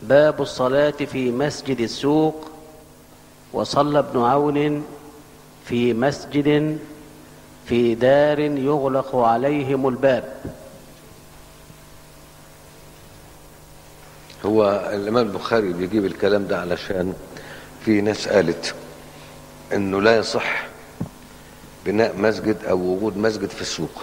باب الصلاة في مسجد السوق وصلى ابن عون في مسجد في دار يغلق عليهم الباب هو الإمام البخاري بيجيب الكلام ده علشان في ناس قالت إنه لا يصح بناء مسجد أو وجود مسجد في السوق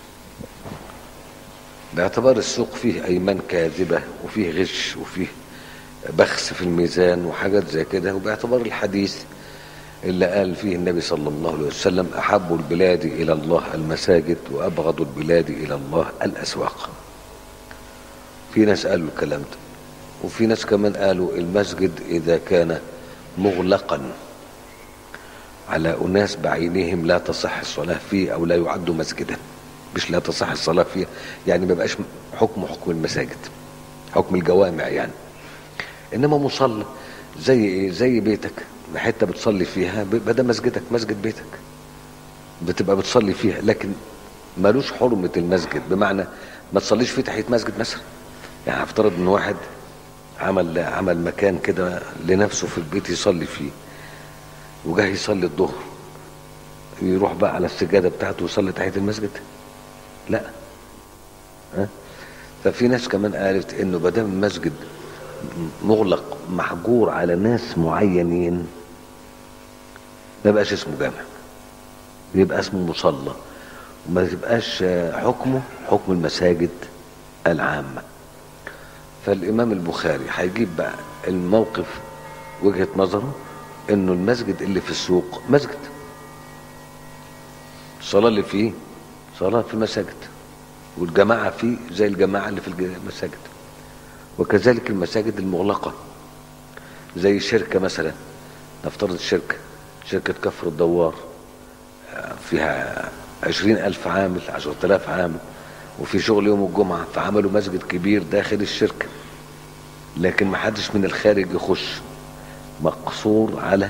باعتبار السوق فيه أيمان كاذبة وفيه غش وفيه بخس في الميزان وحاجات زي كده وباعتبار الحديث اللي قال فيه النبي صلى الله عليه وسلم أحب البلاد إلى الله المساجد وأبغض البلاد إلى الله الأسواق في ناس قالوا الكلام ده وفي ناس كمان قالوا المسجد إذا كان مغلقا على أناس بعينهم لا تصح الصلاة فيه أو لا يعد مسجدا مش لا تصح الصلاة فيه يعني ما بقاش حكم حكم المساجد حكم الجوامع يعني إنما مصلى زي إيه زي بيتك حتة بتصلي فيها بدأ مسجدك مسجد بيتك بتبقى بتصلي فيها لكن ملوش حرمة المسجد بمعنى ما تصليش فيه تحية مسجد مثلا يعني افترض ان واحد عمل عمل مكان كده لنفسه في البيت يصلي فيه وجاه يصلي الظهر يروح بقى على السجاده بتاعته ويصلي تحيه المسجد لا ها ففي ناس كمان قالت انه ما دام المسجد مغلق محجور على ناس معينين ما بقاش اسمه جامع يبقى اسمه مصلى وما تبقاش حكمه حكم المساجد العامه فالامام البخاري هيجيب بقى الموقف وجهه نظره انه المسجد اللي في السوق مسجد الصلاه اللي فيه صلاه في المساجد والجماعه فيه زي الجماعه اللي في المساجد وكذلك المساجد المغلقه زي شركه مثلا نفترض شركه شركه كفر الدوار فيها عشرين ألف عامل عشرة آلاف عامل وفي شغل يوم الجمعة فعملوا مسجد كبير داخل الشركة لكن ما حدش من الخارج يخش مقصور على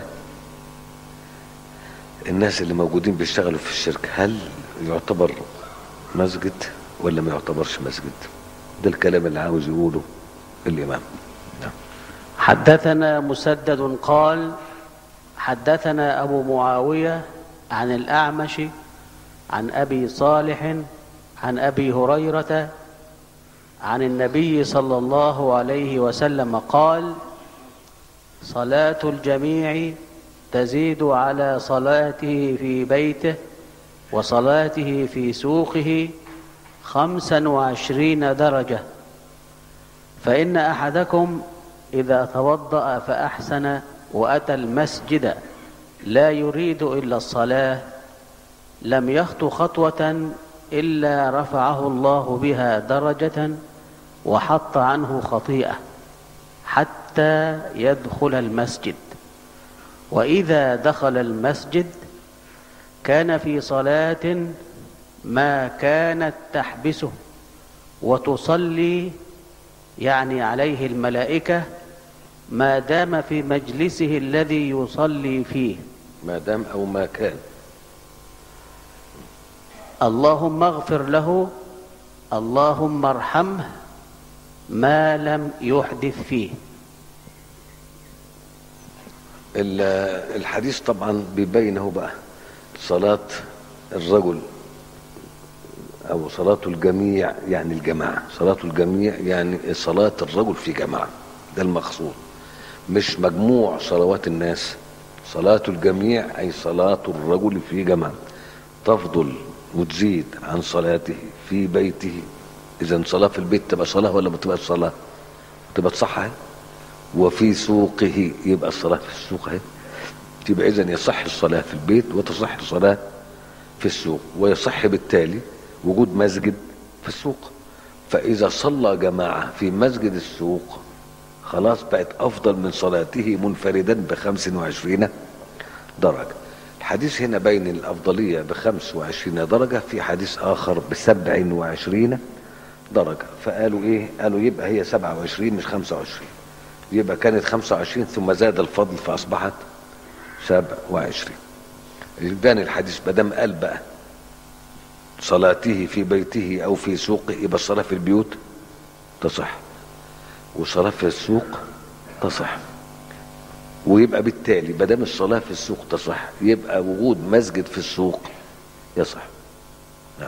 الناس اللي موجودين بيشتغلوا في الشركة هل يعتبر مسجد ولا ما يعتبرش مسجد ده الكلام اللي عاوز يقوله الإمام نعم. حدثنا مسدد قال حدثنا أبو معاوية عن الأعمش عن أبي صالح عن أبي هريرة عن النبي صلى الله عليه وسلم قال صلاة الجميع تزيد على صلاته في بيته وصلاته في سوقه خمسا وعشرين درجة فإن أحدكم إذا توضأ فأحسن وأتى المسجد لا يريد إلا الصلاة لم يخط خطوة إلا رفعه الله بها درجة وحط عنه خطيئة حتى يدخل المسجد وإذا دخل المسجد كان في صلاة ما كانت تحبسه وتصلي يعني عليه الملائكة ما دام في مجلسه الذي يصلي فيه ما دام أو ما كان اللهم اغفر له اللهم ارحمه ما لم يحدث فيه الحديث طبعا بيبين اهو بقى صلاة الرجل أو صلاة الجميع يعني الجماعة صلاة الجميع يعني صلاة الرجل في جماعة ده المقصود مش مجموع صلوات الناس صلاة الجميع أي صلاة الرجل في جماعة تفضل وتزيد عن صلاته في بيته إذا صلاة في البيت تبقى صلاة ولا ما تبقاش صلاة؟ تبقى صح اهي وفي سوقه يبقى الصلاة في السوق اهي يبقى إذا يصح الصلاة في البيت وتصح الصلاة في السوق ويصح بالتالي وجود مسجد في السوق فإذا صلى جماعة في مسجد السوق خلاص بقت أفضل من صلاته منفردا بخمس وعشرين درجة الحديث هنا بين الأفضلية بخمس وعشرين درجة في حديث آخر بسبع وعشرين درجة فقالوا إيه قالوا يبقى هي سبعة وعشرين مش خمسة وعشرين يبقى كانت خمسة وعشرين ثم زاد الفضل فأصبحت سبع وعشرين يبان الحديث بدم قال بقى صلاته في بيته أو في سوقه يبقى الصلاة في البيوت تصح وصلاة في السوق تصح ويبقى بالتالي ما دام الصلاة في السوق تصح يبقى وجود مسجد في السوق يصح نعم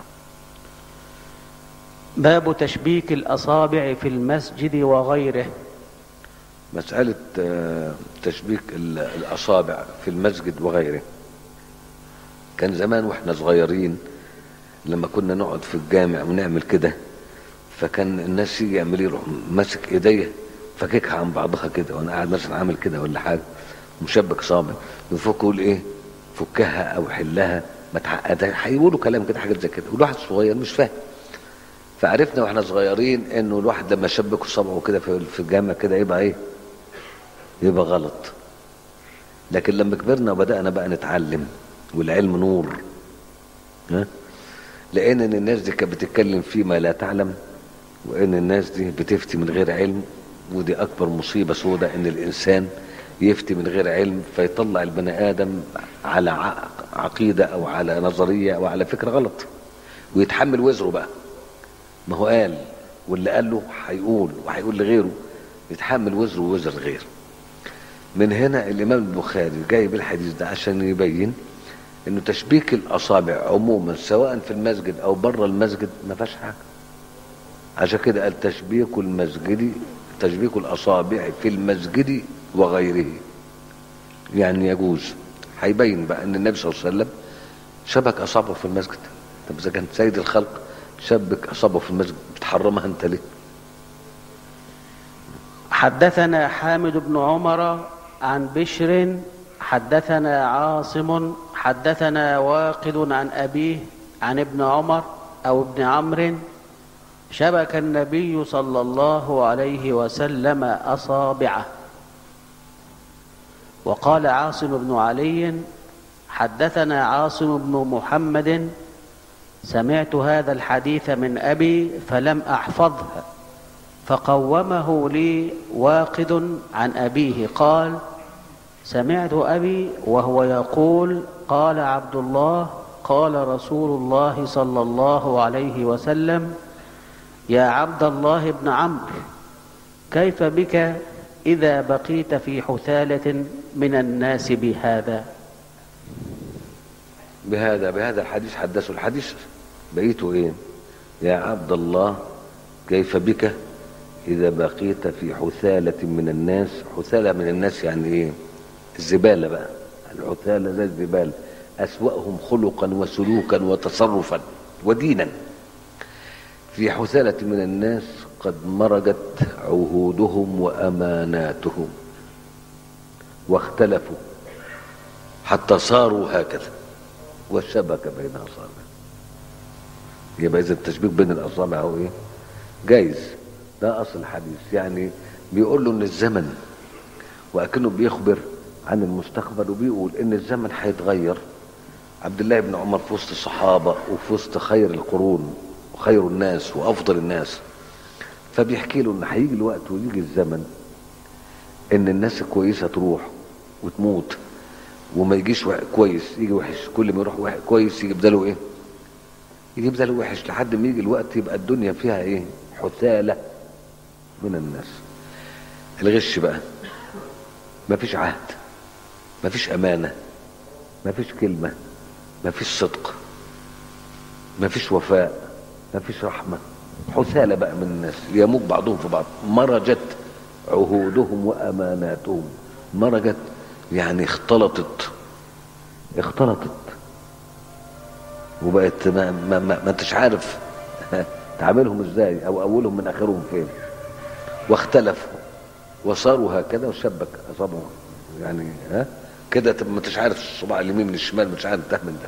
باب تشبيك الأصابع في المسجد وغيره مسألة آه، تشبيك ال- الأصابع في المسجد وغيره كان زمان واحنا صغيرين لما كنا نقعد في الجامع ونعمل كده فكان الناس يجي يعمل يروح ماسك ايديا فككها عن بعضها كده وانا قاعد مثلا عامل كده ولا حاجه مشبك صابع يفك يقول ايه فكها او حلها ما تعقدها هيقولوا كلام كده حاجات زي كده والواحد صغير مش فاهم فعرفنا واحنا صغيرين انه الواحد لما يشبك صبعه كده في في الجامع كده يبقى ايه يبقى غلط لكن لما كبرنا وبدأنا بقى نتعلم والعلم نور ها لقينا ان الناس دي كانت بتتكلم فيما لا تعلم وان الناس دي بتفتي من غير علم ودي اكبر مصيبة سودة ان الانسان يفتي من غير علم فيطلع البني ادم على ع- عقيدة او على نظرية او على فكرة غلط ويتحمل وزره بقى ما هو قال واللي قال له هيقول وهيقول لغيره يتحمل وزره ووزر غيره من هنا الامام البخاري جايب الحديث ده عشان يبين انه تشبيك الاصابع عموما سواء في المسجد او بره المسجد ما فيهاش حاجه عشان كده قال تشبيك المسجد تشبيك الاصابع في المسجد وغيره يعني يجوز هيبين بقى ان النبي صلى الله عليه وسلم شبك اصابعه في المسجد طب اذا كان سيد الخلق شبك اصابعه في المسجد بتحرمها انت ليه حدثنا حامد بن عمر عن بشر حدثنا عاصم حدثنا واقد عن أبيه عن ابن عمر أو ابن عمرو شبك النبي صلى الله عليه وسلم أصابعه وقال عاصم بن علي حدثنا عاصم بن محمد سمعت هذا الحديث من أبي فلم أحفظه فقومه لي واقد عن أبيه قال سمعت أبي وهو يقول قال عبد الله قال رسول الله صلى الله عليه وسلم يا عبد الله بن عمرو كيف بك إذا بقيت في حثالة من الناس بهذا بهذا بهذا الحديث حدثوا الحديث بقيته ايه يا عبد الله كيف بك اذا بقيت في حثالة من الناس حثالة من الناس يعني ايه الزبالة بقى الحثالة زي الزبالة اسوأهم خلقا وسلوكا وتصرفا ودينا في حثالة من الناس قد مرجت عهودهم واماناتهم واختلفوا حتى صاروا هكذا وشبك بين اصابع يبقى اذا التشبيك بين الاصابع هو ايه جايز ده اصل الحديث يعني بيقول له ان الزمن واكنه بيخبر عن المستقبل وبيقول ان الزمن هيتغير عبد الله بن عمر في وسط الصحابه وفي وسط خير القرون وخير الناس وافضل الناس فبيحكي له ان هيجي الوقت ويجي الزمن ان الناس الكويسه تروح وتموت وما يجيش واحد كويس يجي وحش كل ما يروح واحد كويس يجي بداله ايه يجي بداله وحش لحد ما يجي الوقت يبقى الدنيا فيها ايه حثالة من الناس الغش بقى مفيش عهد مفيش امانة مفيش كلمة مفيش صدق مفيش وفاء مفيش رحمة حثالة بقى من الناس يموت بعضهم في بعض مرجت عهودهم واماناتهم مرجت يعني اختلطت اختلطت وبقت ما, ما, ما, ما انتش عارف تعاملهم ازاي او اولهم من اخرهم فين واختلفوا وصاروا هكذا وشبك اصابعهم يعني ها كده تبقى ما انتش عارف الصباع اليمين من الشمال مش عارف ده من ده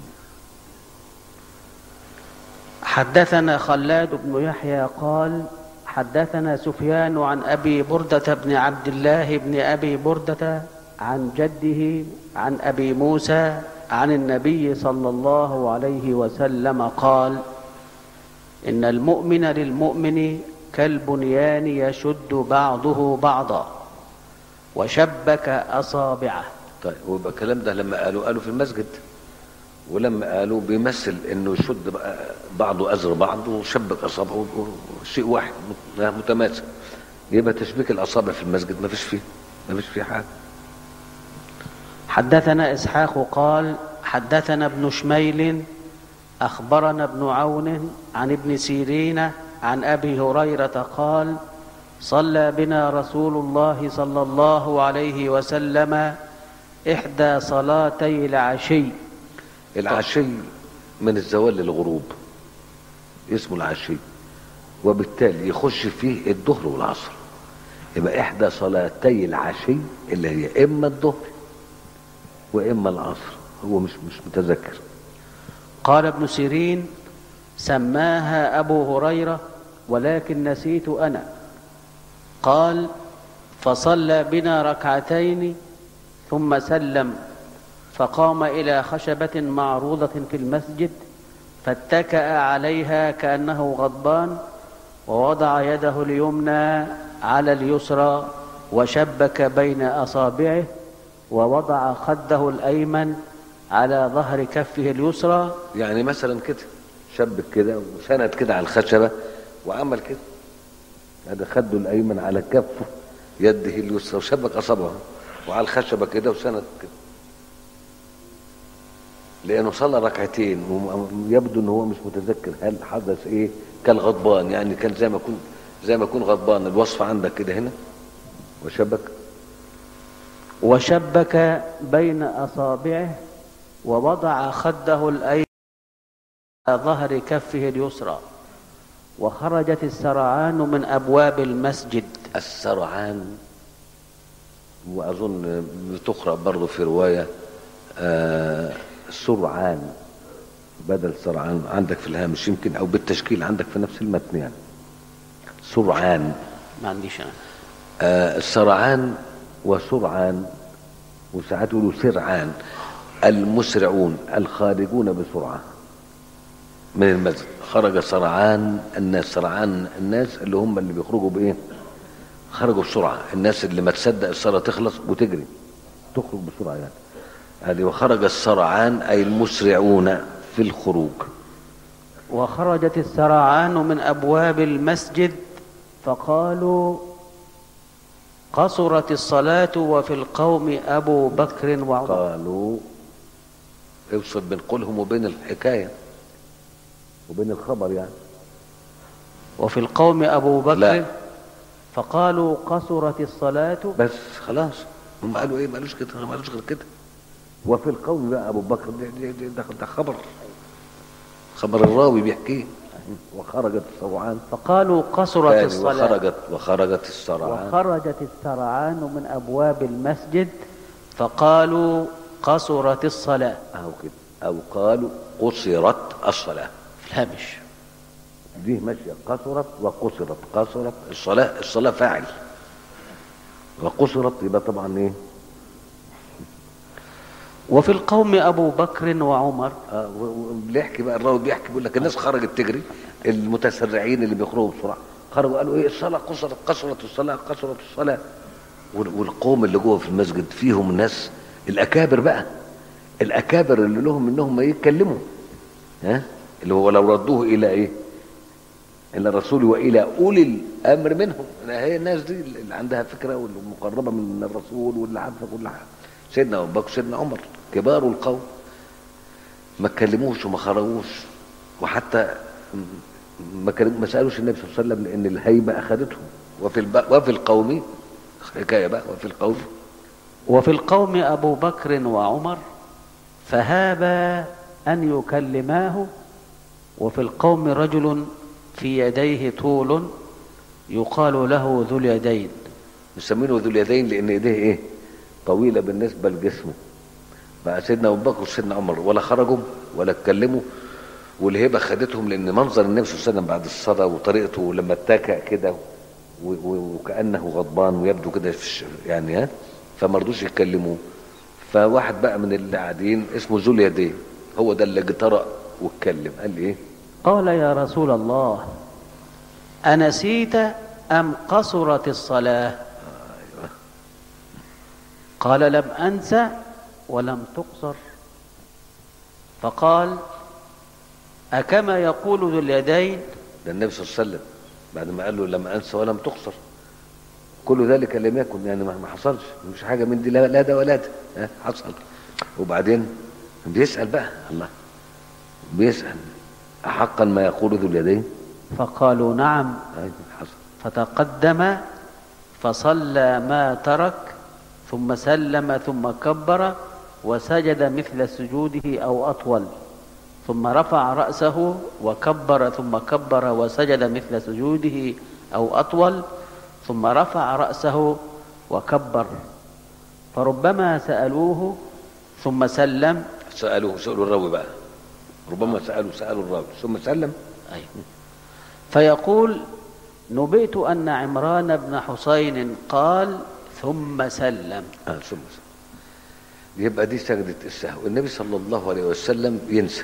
حدثنا خلاد بن يحيى قال حدثنا سفيان عن أبي بردة بن عبد الله بن أبي بردة عن جده عن أبي موسى عن النبي صلى الله عليه وسلم قال إن المؤمن للمؤمن كالبنيان يشد بعضه بعضا وشبك أصابعه طيب ويبقى الكلام ده لما قالوا قالوا في المسجد ولما قالوا بيمثل انه يشد بقى بعضه ازر بعض وشبك اصابعه شيء واحد متماثل يبقى تشبيك الاصابع في المسجد ما فيش فيه ما فيش فيه حاجه حدثنا إسحاق قال حدثنا ابن شميل أخبرنا ابن عون عن ابن سيرين عن أبي هريرة قال صلى بنا رسول الله صلى الله عليه وسلم إحدى صلاتي العشي العشي من الزوال للغروب اسمه العشي وبالتالي يخش فيه الظهر والعصر يبقى احدى صلاتي العشي اللي هي اما الظهر واما العصر هو مش مش متذكر قال ابن سيرين سماها أبو هريرة ولكن نسيت أنا قال فصلى بنا ركعتين ثم سلم فقام إلى خشبة معروضة في المسجد فاتكأ عليها كأنه غضبان ووضع يده اليمنى على اليسرى وشبك بين أصابعه ووضع خده الأيمن على ظهر كفه اليسرى يعني مثلا كده شبك كده وسند كده على الخشبه وعمل كده هذا خده الايمن على كفه يده اليسرى وشبك اصابعه وعلى الخشبه كده وسند كده لانه صلى ركعتين ويبدو ان هو مش متذكر هل حدث ايه كالغضبان يعني كان زي ما يكون زي ما يكون غضبان الوصف عندك كده هنا وشبك وشبك بين أصابعه ووضع خده الأيمن على ظهر كفه اليسرى وخرجت السرعان من أبواب المسجد السرعان واظن بتقرا برضه في روايه آه سرعان بدل سرعان عندك في الهامش يمكن او بالتشكيل عندك في نفس المتن يعني سرعان ما عنديش أنا آه السرعان وسرعان وساعات يقولوا سرعان المسرعون الخارجون بسرعه من المسجد خرج سرعان الناس سرعان الناس اللي هم اللي بيخرجوا بايه خرجوا بسرعه الناس اللي ما تصدق الصلاه تخلص وتجري تخرج بسرعه يعني هذه وخرج السرعان اي المسرعون في الخروج وخرجت السرعان من أبواب المسجد فقالوا قصرت الصلاة وفي القوم أبو بكر وعمر قالوا افصل بين قولهم وبين الحكايه وبين الخبر يعني وفي القوم أبو بكر لا. فقالوا قصرت الصلاة بس خلاص هم قالوا ايه ما قالوش كده ما قالوش غير كده وفي القول بقى ابو بكر ده, ده, ده, ده, ده خبر خبر الراوي بيحكيه وخرجت السرعان فقالوا قصرت تاني الصلاة وخرجت وخرجت السرعان وخرجت السرعان من أبواب المسجد فقالوا قصرت الصلاة اهو كده او قالوا قصرت الصلاه في الهامش دي ماشيه قصرت وقصرت قصرت الصلاه الصلاه فاعل وقصرت يبقى طبعا ايه وفي القوم أبو بكر وعمر آه، و- و- بيحكي بقى الراوي بيحكي بيقول لك الناس خرجت تجري المتسرعين اللي بيخرجوا بسرعه خرجوا قالوا ايه الصلاه قصرت قصرت الصلاه قصرت الصلاه وال- والقوم اللي جوه في المسجد فيهم ناس الاكابر بقى الاكابر اللي لهم انهم ما يتكلموا ها اللي هو لو ردوه الى ايه الى الرسول والى اولي الامر منهم هي الناس دي اللي عندها فكره واللي مقربه من الرسول واللي عارفه كل حاجه سيدنا ابو بكر سيدنا عمر كبار القوم ما اتكلموش وما خرجوش وحتى ما كلم- ما سالوش النبي صلى الله عليه وسلم لان الهيبه اخذتهم وفي الب... وفي القوم حكايه بقى وفي القوم وفي القوم أبو بكر وعمر فهابا أن يكلماه وفي القوم رجل في يديه طول يقال له ذو اليدين مسمينه ذو اليدين لان ايديه ايه طويله بالنسبه لجسمه بقى سيدنا ابو بكر وسيدنا عمر ولا خرجوا ولا اتكلموا والهبه خدتهم لان منظر النبي صلى الله عليه وسلم بعد الصلاه وطريقته لما اتكأ كده و- و- وكانه غضبان ويبدو كده في الش- يعني ها فما رضوش يتكلموا فواحد بقى من اللي قاعدين اسمه ذو اليدين هو ده اللي اجترأ واتكلم قال ايه قال يا رسول الله أنسيت أم قصرت الصلاة قال لم أنسى ولم تقصر فقال أكما يقول ذو اليدين ده النبي صلى الله عليه وسلم بعد ما قال له لم انسى ولم تقصر كل ذلك لم يكن يعني ما ما حصلش مش حاجه من دي لا لا ده ولا ده ها، حصل وبعدين بيسال بقى الله بيسال احقا ما يقول ذو اليدين فقالوا نعم أيوة، حصل فتقدم فصلى ما ترك ثم سلم ثم كبر وسجد مثل سجوده أو أطول ثم رفع رأسه وكبر ثم كبر وسجد مثل سجوده أو أطول ثم رفع رأسه وكبر فربما سألوه ثم سلم سالوه سالوا الراوي بقى ربما سالوا سالوا الراوي ثم سلم أيوة. فيقول نبئت أن عمران بن حسين قال ثم سلم آه ثم سلم يبقى دي سجدة السهو النبي صلى الله عليه وسلم ينسى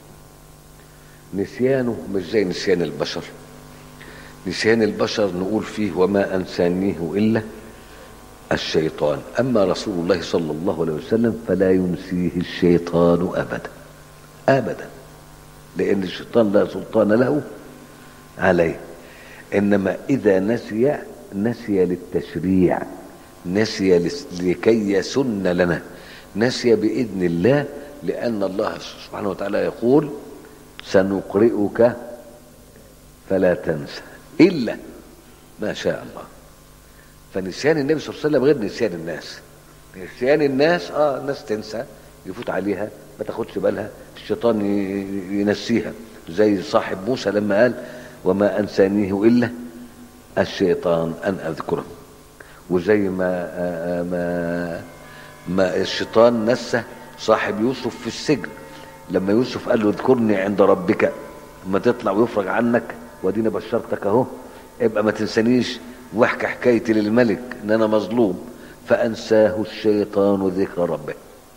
نسيانه مش زي نسيان البشر نسيان البشر نقول فيه وما أنسانيه إلا الشيطان أما رسول الله صلى الله عليه وسلم فلا ينسيه الشيطان أبدا أبدا لأن الشيطان لا سلطان له عليه إنما إذا نسي نسي للتشريع نسي لس- لكي يسن لنا نسي بإذن الله لأن الله سبحانه وتعالى يقول سنقرئك فلا تنسى إلا ما شاء الله فنسيان النبي صلى الله عليه وسلم غير نسيان الناس نسيان الناس اه الناس تنسى يفوت عليها ما تاخدش بالها الشيطان ي- ينسيها زي صاحب موسى لما قال وما انسانيه الا الشيطان ان اذكره وزي ما آه، آه، ما ما الشيطان نسى صاحب يوسف في السجن لما يوسف قال له اذكرني عند ربك ما تطلع ويفرج عنك وادينا بشرتك اهو ابقى ما تنسانيش واحكي حكايتي للملك ان انا مظلوم فانساه الشيطان ذكر ربه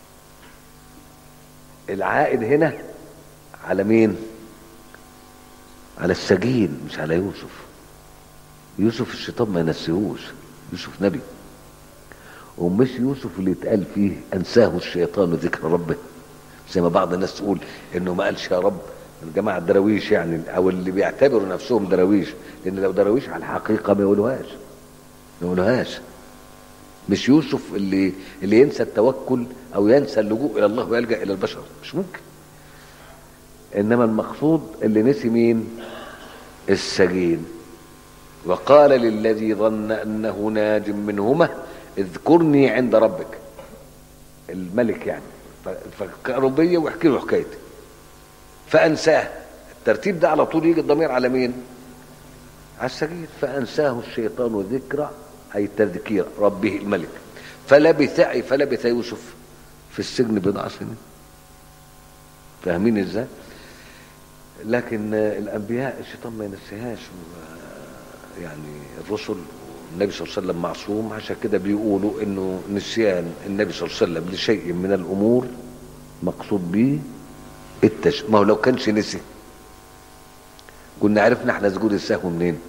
العائد هنا على مين على السجين مش على يوسف يوسف الشيطان ما ينسيهوش يوسف نبي ومش يوسف اللي اتقال فيه انساه الشيطان ذكر ربه زي ما بعض الناس تقول انه ما قالش يا رب الجماعه الدراويش يعني او اللي بيعتبروا نفسهم دراويش لان لو دراويش على الحقيقه ما يقولوهاش ما يقولوهاش مش يوسف اللي اللي ينسى التوكل او ينسى اللجوء الى الله ويلجا الى البشر مش ممكن انما المقصود اللي نسي مين السجين وقال للذي ظن انه ناج منهما اذكرني عند ربك الملك يعني ف- فكربيه واحكي له حكايتي فانساه الترتيب ده على طول يجي الضمير على مين على السجين فانساه الشيطان ذكر اي تذكير ربه الملك فلبث اي فلبث يوسف في السجن بضع سنين فاهمين ازاي لكن آه، الانبياء الشيطان ما ينسيهاش و- يعني الرسل النبي صلى الله عليه وسلم معصوم عشان كده بيقولوا انه نسيان النبي صلى الله عليه وسلم لشيء من الامور مقصود به التش ما هو لو كانش نسي كنا عرفنا احنا سجود السهو منين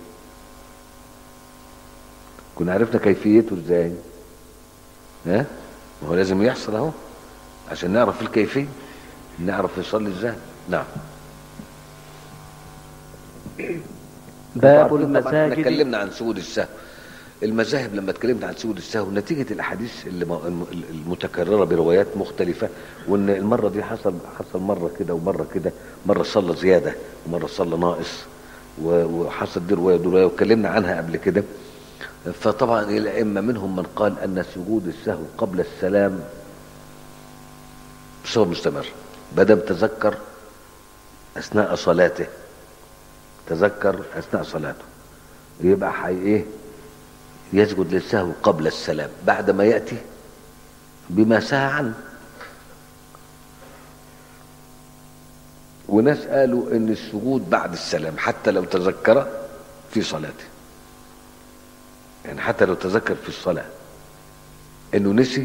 كنا عرفنا كيفيته ازاي ها ما هو لازم يحصل اهو عشان نعرف الكيفيه نعرف يصلي ازاي نعم باب طبعاً احنا المساجد اتكلمنا عن سجود السهو المذاهب لما اتكلمنا عن سجود السهو نتيجة الأحاديث اللي م- الم- المتكررة بروايات مختلفة وإن المرة دي حصل حصل مرة كده ومرة كده مرة صلى زيادة ومرة صلى ناقص و- وحصل دي رواية ودي رواية واتكلمنا عنها قبل كده فطبعا الأئمة منهم من قال أن سجود السهو قبل السلام بصفة مستمر بدم تذكر أثناء صلاته تذكر أثناء صلاته يبقى حي إيه يسجد للسهو قبل السلام بعد ما يأتي بما سهى عنه وناس قالوا ان السجود بعد السلام حتى لو تذكر في صلاته يعني حتى لو تذكر في الصلاة انه نسي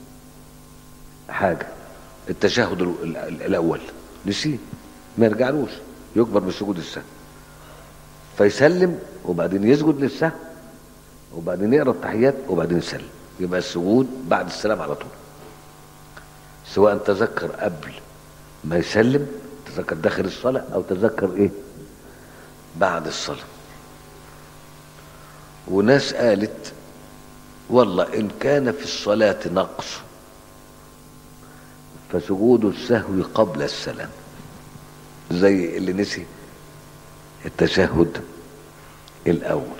حاجة التشهد ال- ال- الاول نسي ما يرجعلوش يكبر بسجود السهو فيسلم وبعدين يسجد للسهو وبعدين يقرا التحيات وبعدين يسلم يبقى السجود بعد السلام على طول سواء تذكر قبل ما يسلم تذكر داخل الصلاة أو تذكر إيه بعد الصلاة وناس قالت والله إن كان في الصلاة نقص فسجود السهو قبل السلام زي اللي نسي التشهد الأول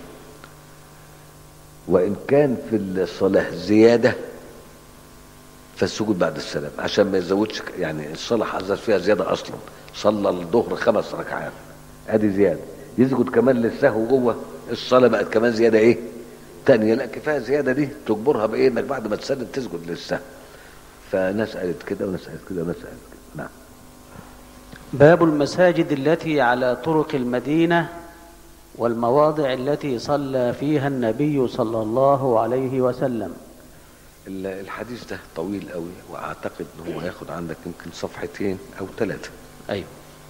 وإن كان في الصلاة زيادة فالسجود بعد السلام عشان ما يزودش يعني الصلاة حصل فيها زيادة أصلا صلى الظهر خمس ركعات ادي زيادة يسجد كمان للسهو جوه الصلاة بقت كمان زيادة ايه تانية لا كفاية زيادة دي تجبرها بايه انك بعد ما تسلم تسجد للسهو فناس قالت كده وناس قالت كده وناس قالت كده نعم باب المساجد التي على طرق المدينة والمواضع التي صلى فيها النبي صلى الله عليه وسلم ال- الحديث ده طويل قوي واعتقد ان هو هياخد عندك يمكن صفحتين او ثلاثة أيوه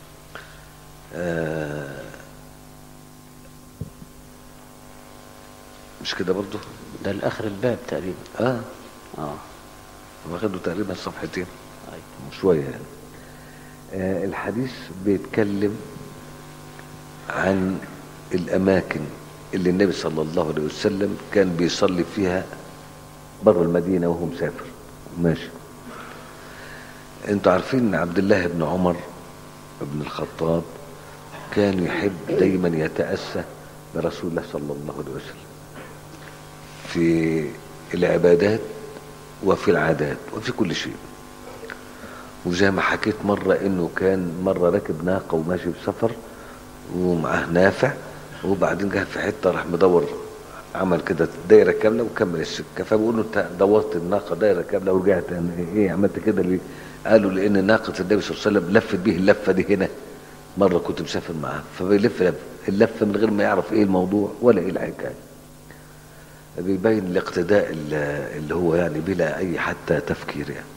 آه مش كده برضه ده الآخر الباب تقريبا اه اه واخده تقريبا صفحتين أيوه شوية يعني آه الحديث بيتكلم عن الأماكن اللي النبي صلى الله عليه وسلم كان بيصلي فيها بره المدينة وهو مسافر ماشي انتوا عارفين ان عبد الله بن عمر بن الخطاب كان يحب دايما يتأسى برسول الله صلى الله عليه وسلم في العبادات وفي العادات وفي كل شيء وزي ما حكيت مرة انه كان مرة راكب ناقة وماشي في سفر ومعاه نافع وبعدين جه في حتة راح مدور عمل كده دايرة كاملة وكمل السكة فبيقول له انت دورت الناقة دايرة كاملة ورجعت يعني ايه عملت كده ليه؟ قالوا لان ناقة النبي صلى الله عليه وسلم لفت به اللفة دي هنا مرة كنت مسافر معاه فبيلف لف اللفة من غير ما يعرف ايه الموضوع ولا ايه الحكاية بيبين الاقتداء اللي اللي هو يعني بلا اي حتى تفكير يعني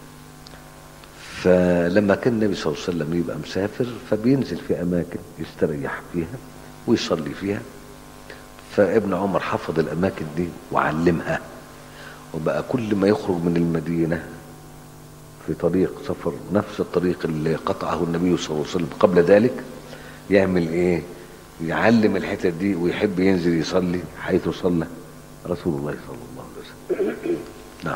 فلما كان النبي صلى الله عليه وسلم يبقى مسافر فبينزل في اماكن يستريح فيها ويصلي فيها فابن عمر حفظ الاماكن دي وعلمها وبقى كل ما يخرج من المدينه في طريق سفر نفس الطريق اللي قطعه النبي صلى الله عليه وسلم قبل ذلك يعمل ايه يعلم الحتت دي ويحب ينزل يصلي حيث صلى رسول الله صلى الله عليه وسلم نعم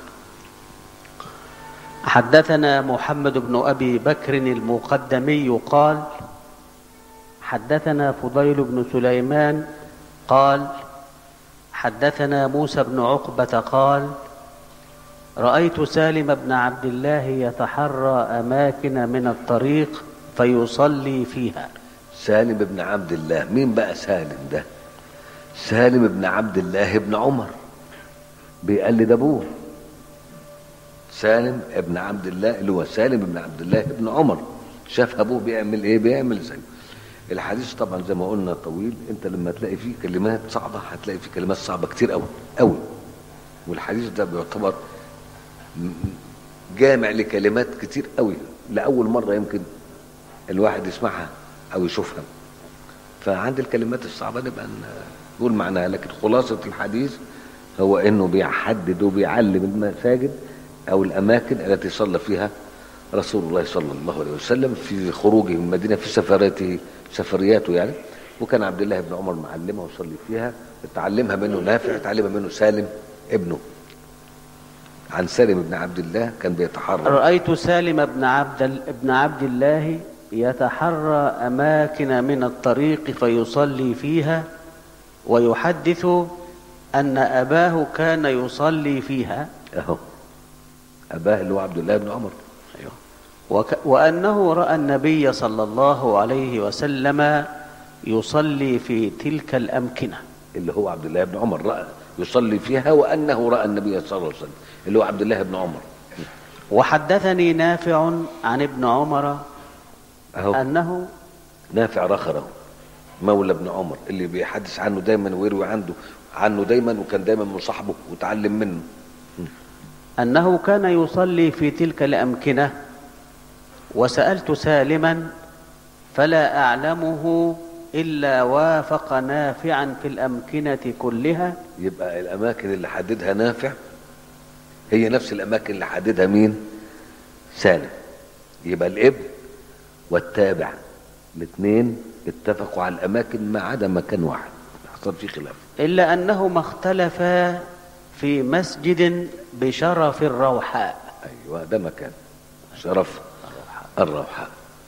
حدثنا محمد بن أبي بكر المقدمي قال حدثنا فضيل بن سليمان قال حدثنا موسى بن عقبة قال رأيت سالم بن عبد الله يتحرى أماكن من الطريق فيصلي فيها سالم بن عبد الله مين بقى سالم ده سالم بن عبد الله بن عمر بيقلد ابوه سالم ابن عبد الله اللي هو سالم بن عبد الله بن عمر شاف ابوه بيعمل ايه بيعمل زيه الحديث طبعا زي ما قلنا طويل انت لما تلاقي فيه كلمات صعبه هتلاقي فيه كلمات صعبه كتير قوي قوي والحديث ده بيعتبر م- جامع لكلمات كتير قوي لاول مره يمكن الواحد يسمعها او يشوفها فعند الكلمات الصعبه نبقى ن- نقول معناها لكن خلاصه الحديث هو انه بيحدد وبيعلم المساجد او الاماكن التي صلى فيها رسول الله صلى الله عليه وسلم في خروجه من المدينه في سفراته سفرياته يعني وكان عبد الله بن عمر معلمه وصلي فيها اتعلمها منه نافع اتعلمها منه سالم ابنه عن سالم بن عبد الله كان بيتحرك رأيت سالم بن عبد بن عبد الله يتحرى أماكن من الطريق فيصلي فيها ويحدث أن أباه كان يصلي فيها اهو اباه اللي هو عبد الله بن عمر وك وأنه رأى النبي صلى الله عليه وسلم يصلي في تلك الأمكنة اللي هو عبد الله بن عمر رأى يصلي فيها وانه راى النبي صلى الله عليه وسلم اللي هو عبد الله بن عمر وحدثني نافع عن ابن عمر اهو أنه نافع رخره مولى ابن عمر اللي بيحدث عنه دايما ويروي عنده عنه دايما وكان دايما مصاحبه وتعلم منه أنه كان يصلي في تلك الأمكنة وسألت سالما فلا أعلمه إلا وافق نافعا في الأمكنة كلها يبقى الاماكن اللي حددها نافع هي نفس الاماكن اللي حددها مين سالم يبقى الابن والتابع الاثنين اتفقوا على الاماكن ما عدا مكان واحد حصل فيه خلاف إلا أنهما اختلفا في مسجد بشرف الروحاء ايوه ده مكان شرف الروحاء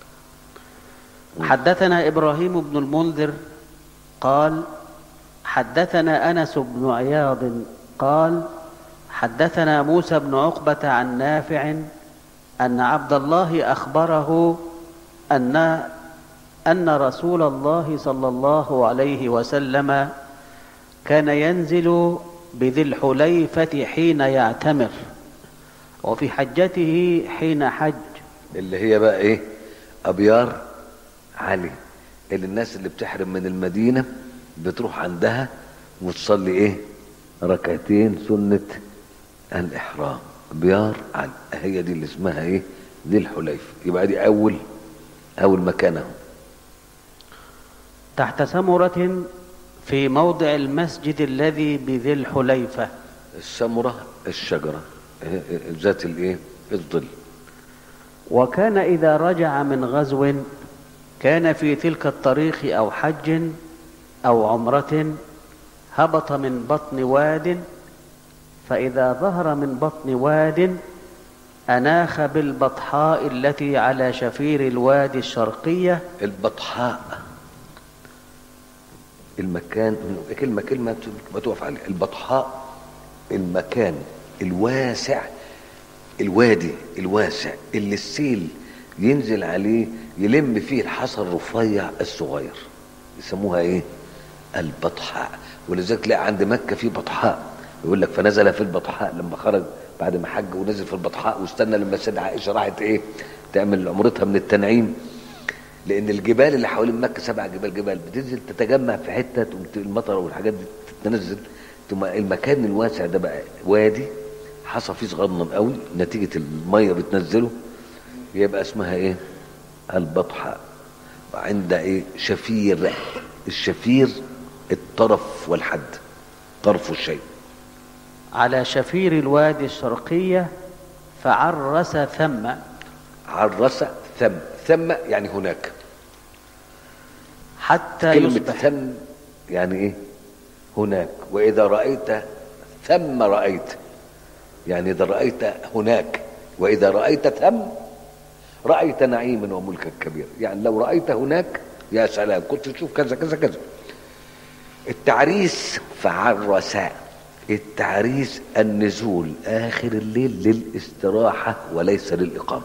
حدثنا إبراهيم بن المنذر قال حدثنا أنس بن عياض قال حدثنا موسى بن عقبة عن نافع أن عبد الله أخبره أن أن رسول الله صلى الله عليه وسلم كان ينزل بذي الحليفة حين يعتمر وفي حجته حين حج اللي هي بقى ايه ابيار علي اللي الناس اللي بتحرم من المدينة بتروح عندها وتصلي ايه ركعتين سنة الاحرام ابيار علي هي دي اللي اسمها ايه دي الحليفة يبقى دي اول اول مكان اهو تحت سمرة في موضع المسجد الذي بذي الحليفة السمرة الشجرة إيه، إيه، ذات الايه الظل وكان إذا رجع من غزو كان في تلك الطريق أو حج أو عمرة هبط من بطن واد فإذا ظهر من بطن واد أناخ بالبطحاء التي على شفير الوادي الشرقية البطحاء المكان كلمة كلمة ما تقف عليها البطحاء المكان الواسع الوادي الواسع اللي السيل ينزل عليه يلم فيه الحصى الرفيع الصغير يسموها ايه البطحاء ولذلك تلاقي عند مكة في بطحاء يقول لك فنزل في البطحاء لما خرج بعد ما حج ونزل في البطحاء واستنى لما السيدة عائشة راحت ايه تعمل عمرتها من التنعيم لان الجبال اللي حوالين مكة سبع جبال جبال بتنزل تتجمع في حتة تقوم المطر والحاجات دي تتنزل ثم المكان الواسع ده بقى وادي حصى فيه صغنن قوي نتيجة المية بتنزله يبقى اسمها ايه البطحاء وعند ايه شفير الشفير الطرف والحد طرف الشيء على شفير الوادي الشرقية فعرس ثم عرس ثم ثم يعني هناك حتى كلمة يصبح ثم يعني ايه هناك واذا رأيت ثم رأيت يعني اذا رأيت هناك واذا رأيت ثم رأيت نعيما وملكا كبيرا يعني لو رأيت هناك يا سلام كنت تشوف كذا كذا كذا التعريس فعرس التعريس النزول آخر الليل للاستراحة وليس للإقامة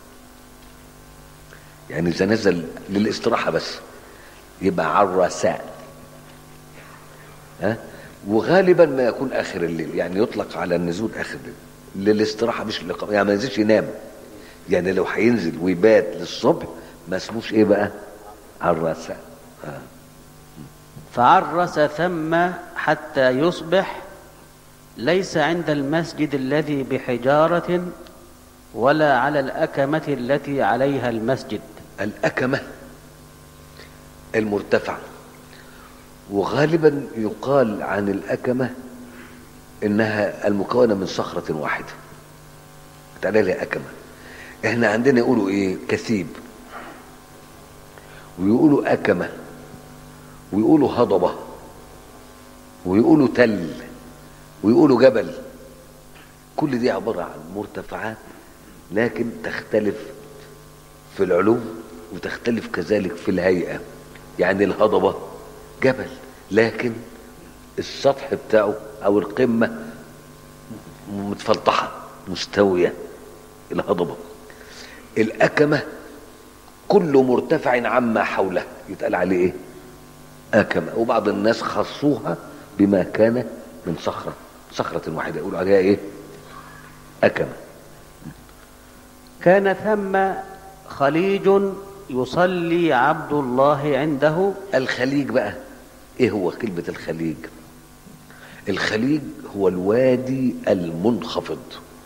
يعني إذا نزل للاستراحة بس يبقى عرس ها وغالبا ما يكون آخر الليل يعني يطلق على النزول آخر الليل للاستراحة مش للإقامة يعني ما ينزلش ينام يعني لو هينزل ويبات للصبح ما اسموش ايه بقى عرس آه. فعرس ثم حتى يصبح ليس عند المسجد الذي بحجارة ولا على الأكمة التي عليها المسجد الأكمة المرتفعة وغالبا يقال عن الأكمة إنها المكونة من صخرة واحدة تعالى لي أكمة احنا عندنا يقولوا ايه كثيب ويقولوا أكمة ويقولوا هضبة ويقولوا تل ويقولوا جبل كل دي عبارة عن مرتفعات لكن تختلف في العلو وتختلف كذلك في الهيئة يعني الهضبة جبل لكن السطح بتاعه أو القمة متفلطحة مستوية الهضبة الأكمة كل مرتفع عما حوله يتقال عليه ايه أكمة وبعض الناس خصوها بما كان من صخرة صخرة واحدة يقولوا عليها ايه أكمة كان ثم خليج يصلي عبد الله عنده الخليج بقى ايه هو كلمة الخليج الخليج هو الوادي المنخفض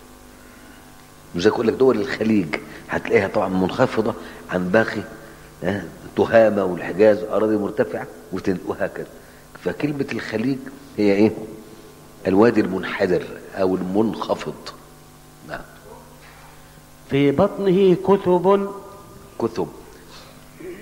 زي اقول لك دول الخليج هتلاقيها طبعا منخفضة عن باقي ها، تهامة والحجاز أراضي مرتفعة وتن- وهكذا فكلمة الخليج هي ايه الوادي المنحدر أو المنخفض نعم في بطنه كتب كثب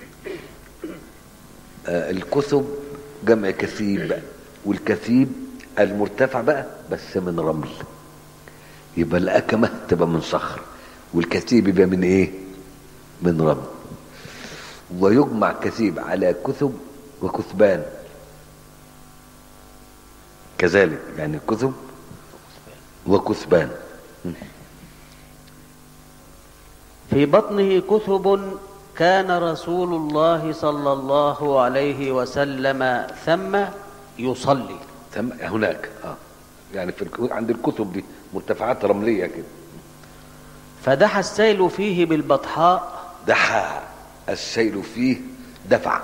آه الكثب جمع كثيب والكثيب المرتفع بقى بس من رمل يبقى الأكمة تبقى من صخر والكثيب يبقى من ايه من رمل ويجمع كثيب على كثب وكثبان كذلك يعني كثب وكثبان في بطنه كثب كان رسول الله صلى الله عليه وسلم ثم يصلي ثم هناك اه يعني في الك- عند الكتب دي مرتفعات رمليه كده فدحى السيل فيه بالبطحاء دحى السيل فيه دفع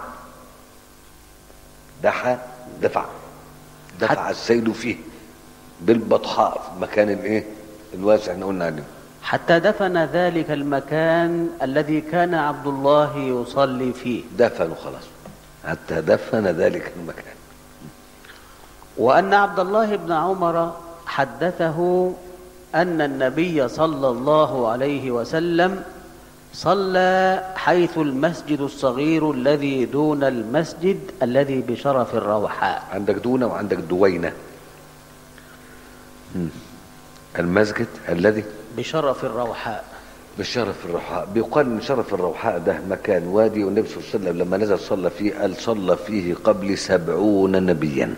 دحى دفع دفع السيل فيه بالبطحاء في المكان الايه الواسع احنا قلنا عليه حتى دفن ذلك المكان الذي كان عبد الله يصلي فيه دفنوا خلاص حتى دفن ذلك المكان وأن عبد الله بن عمر حدثه أن النبي صلى الله عليه وسلم صلى حيث المسجد الصغير الذي دون المسجد الذي بشرف الروحاء عندك دونه وعندك دوينه مم. المسجد الذي بشرف الروحاء بشرف الروحاء بيقال ان شرف الروحاء ده مكان وادي والنبي صلى الله عليه وسلم لما نزل صلى فيه قال صلى فيه قبل سبعون نبيا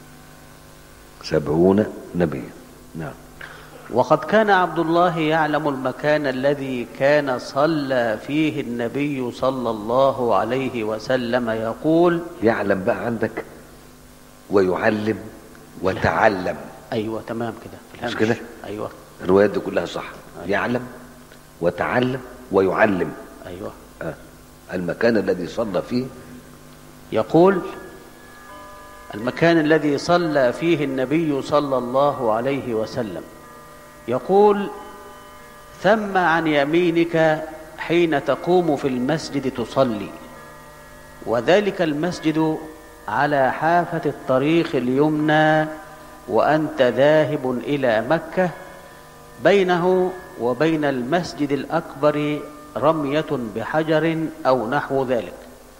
سبعون نبيا نعم وقد كان عبد الله يعلم المكان الذي كان صلى فيه النبي صلى الله عليه وسلم يقول يعلم بقى عندك ويعلم وتعلم أيوة تمام كده في مش الهامش. كده؟ أيوة الروايات دي كلها صح يعلم وتعلم ويعلم أيوة آه. المكان الذي صلى فيه يقول المكان الذي صلى فيه النبي صلى الله عليه وسلم يقول ثم عن يمينك حين تقوم في المسجد تصلي وذلك المسجد على حافة الطريق اليمنى وأنت ذاهب إلى مكة بينه وبين المسجد الأكبر رمية بحجر أو نحو ذلك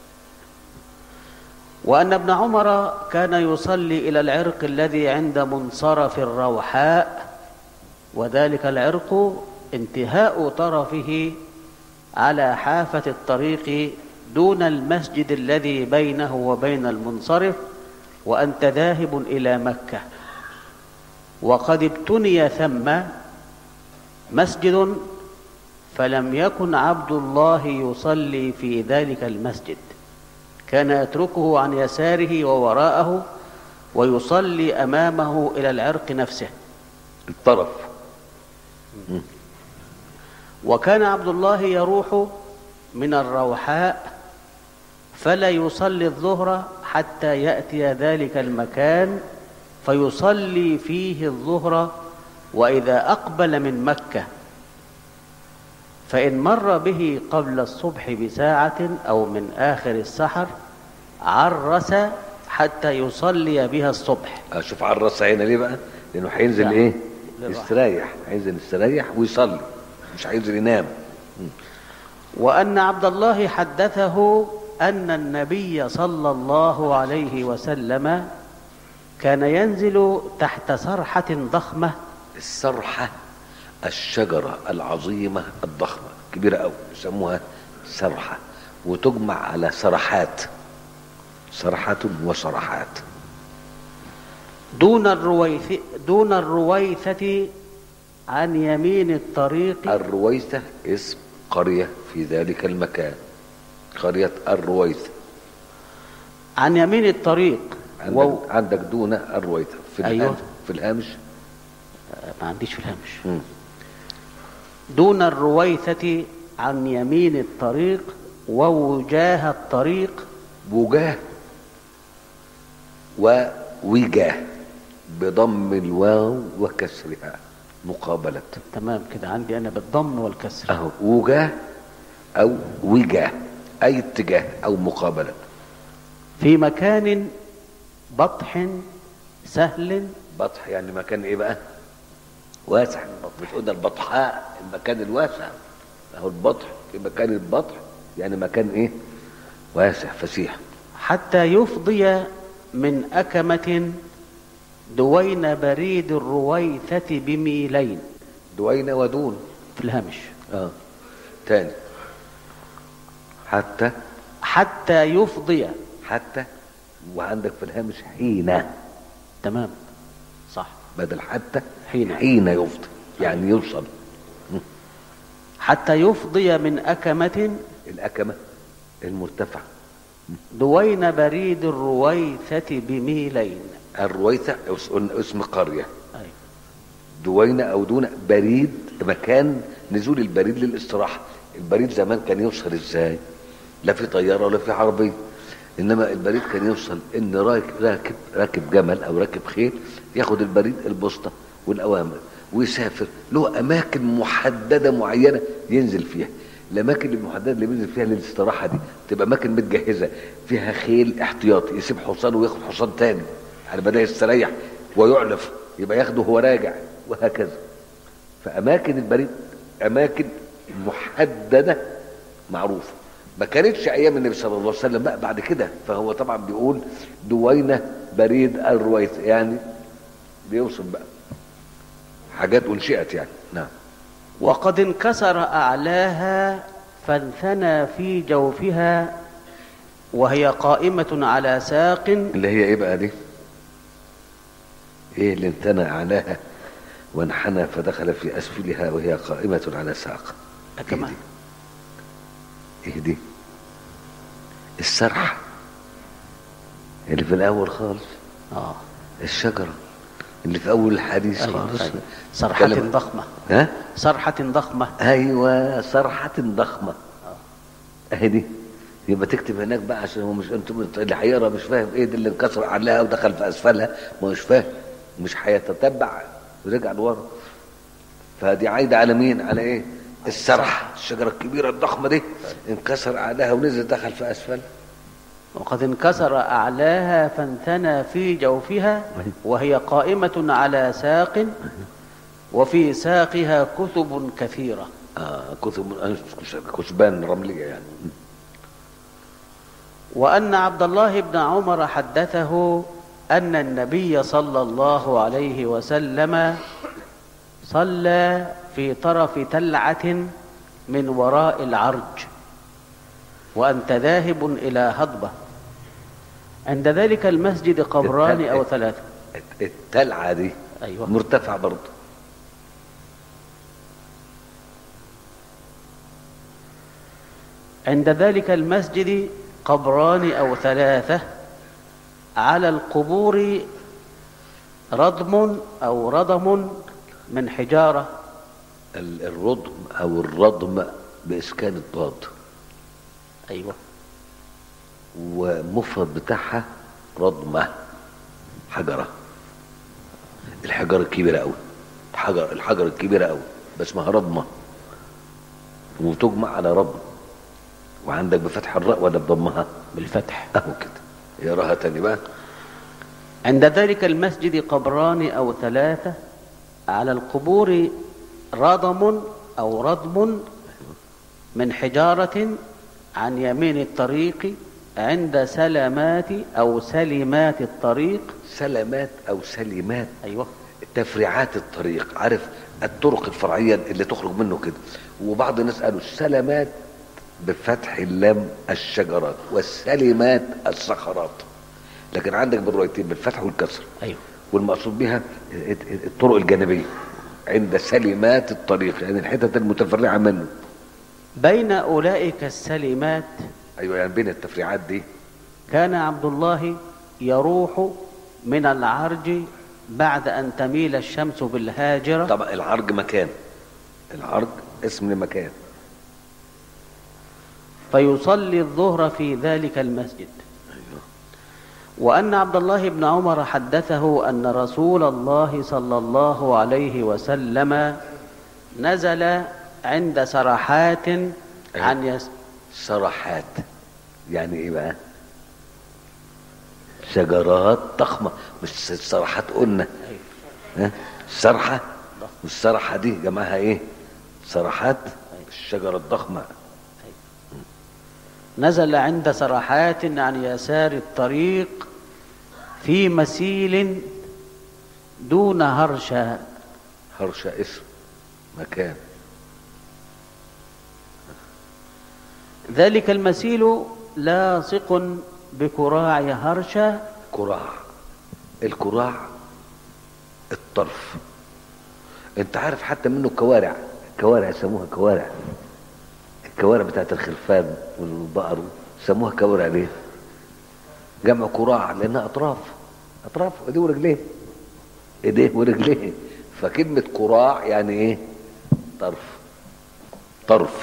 وأن ابن عمر كان يصلي إلى العرق الذي عند منصرف الروحاء وذلك العرق انتهاء طرفه على حافة الطريق دون المسجد الذي بينه وبين المنصرف وأنت ذاهب إلى مكة وقد ابتني ثم مسجد فلم يكن عبد الله يصلي في ذلك المسجد كان يتركه عن يساره ووراءه ويصلي امامه الى العرق نفسه الطرف وكان عبد الله يروح من الروحاء فلا يصلي الظهر حتى ياتي ذلك المكان فيصلي فيه الظهر واذا اقبل من مكه فان مر به قبل الصبح بساعه او من اخر السحر عرس حتى يصلي بها الصبح اشوف عرس هنا ليه بقى لانه هينزل نعم. ايه للراحة. يستريح هينزل يستريح ويصلي مش هينزل ينام وأن عبد الله حدثه أن النبي صلى الله عليه وسلم كان ينزل تحت سرحة ضخمة السرحة الشجرة العظيمة الضخمة كبيرة أوي يسموها سرحة وتجمع على سرحات سرحة وسرحات دون الرويث دون الرويثة عن يمين الطريق الرويثة اسم قرية في ذلك المكان قرية الرويثة عن يمين الطريق عندك, و... عندك دون الرويثة في أيوة. الهامش في الهامش ما عنديش في الهامش مم. دون الرويثة عن يمين الطريق ووجاه الطريق وجاه ووجاه بضم الواو وكسرها مقابلة تمام كده عندي أنا بالضم والكسر اهو وجاه او وجاه اي اتجاه او مقابلة في مكان بطح سهل بطح يعني مكان ايه بقى واسع مش قلنا البطحاء المكان الواسع اهو البطح في مكان البطح يعني مكان ايه واسع فسيح حتى يفضي من أكمة دوين بريد الرويثة بميلين دوينة ودون في الهامش اه تاني حتى حتى يفضي حتى وعندك في الهامش حين تمام صح بدل حتى حين. حين يفضي يعني يوصل حتى يفضي من أكمة الأكمة المرتفع دوين بريد الرويثة بميلين الرويثة اس- اسم قرية أيوة. دوينة أو دون بريد مكان نزول البريد للاستراحة البريد زمان كان يوصل ازاي لا في طيارة ولا في عربية إنما البريد كان يوصل إن راكب راكب راكب جمل أو راكب خيل ياخد البريد البوسطة والأوامر ويسافر له أماكن محددة معينة ينزل فيها الأماكن المحددة اللي بينزل فيها للاستراحة دي تبقى أماكن متجهزة فيها خيل احتياطي يسيب حصان وياخد حصان تاني على بدأ يستريح ويعلف يبقى ياخده وهو راجع وهكذا فأماكن البريد أماكن محددة معروفة ما كانتش أيام النبي صلى الله عليه وسلم بقى بعد كده فهو طبعا بيقول دوينة بريد الرويث يعني بيوصف بقى حاجات أنشئت يعني نعم وقد انكسر أعلاها فانثنى في جوفها وهي قائمة على ساق اللي هي ايه بقى دي ايه اللي انتنى اعلاها وانحنى فدخل في اسفلها وهي قائمة على ساق ايه كمان دي ايه دي السرح اللي في الاول خالص آه. الشجرة اللي في اول الحديث أيوة. خالص أيوة. صرحة كلمة- ضخمة ها صرحة ضخمة ايوه صرحة ضخمة اهي دي يبقى تكتب هناك بقى عشان هو مش انتم اللي هيقرا مش فاهم ايه دي اللي انكسر عليها ودخل في اسفلها ما هوش فاهم مش هيتتبع ورجع لورا فدي عايده على مين على ايه السرح الشجره الكبيره الضخمه دي انكسر عليها ونزل دخل في اسفلها وقد انكسر أعلاها فانثنى في جوفها وهي قائمة على ساق وفي ساقها كثب كثيرة اه كتب كثبان رمليه يعني وأن عبد الله بن عمر حدثه أن النبي صلى الله عليه وسلم صلى في طرف تلعة من وراء العرج وأنت ذاهب إلى هضبة عند ذلك المسجد قبران أو ثلاثة التلعه دي أيوة مرتفع برضه عند ذلك المسجد قبران أو ثلاثة على القبور رضم أو رضم من حجارة ال- الرضم او الرضم باسكان الضاد أيوة ومفرد بتاعها رضمة حجرة الحجرة الكبيرة قوي الحجر الحجر الكبيرة قوي بس اسمها رضمة وتجمع على رضم وعندك بفتح الراء ولا بضمها بالفتح اهو كده يراها تاني بقى عند ذلك المسجد قبران أو ثلاثة على القبور رضم أو رضم من حجارة عن يمين الطريق عند سلامات أو سلمات الطريق سلامات او سلمات أيوة تفريعات الطريق عارف الطرق الفرعية اللي تخرج منه كده وبعض الناس قالوا السلامات بفتح اللام الشجرات والسلمات الصخرات لكن عندك بالروايتين بالفتح والكسر أيوة والمقصود بها الطرق الجانبية عند سلمات الطريق يعني الحتت المتفرعة منه بين أولئك السلمات ايوه يعني بين التفريعات دي كان عبد الله يروح من العرج بعد أن تميل الشمس بالهاجرة طبعا العرج مكان العرج اسم لمكان فيصلي الظهر في ذلك المسجد وأن عبد الله بن عمر حدثه أن رسول الله صلى الله عليه وسلم نزل عند سرحات عن يس سرحات يعني ايه بقى شجرات ضخمة مش سرحات قلنا ها السرحة والسرحة دي جمعها ايه سرحات الشجرة الضخمة نزل عند سرحات عن يسار الطريق في مسيل دون هرشة هرشة اسم مكان ذلك المسيل لاصق بكراع هرشة كراع الكراع الطرف انت عارف حتى منه كوارع كوارع يسموها كوارع الكوارع بتاعت الخرفان والبقر سموها كوارع ليه جمع كراع لانها اطراف اطراف ايديه ورجليه ايديه ورجليه فكلمة كراع يعني ايه طرف طرف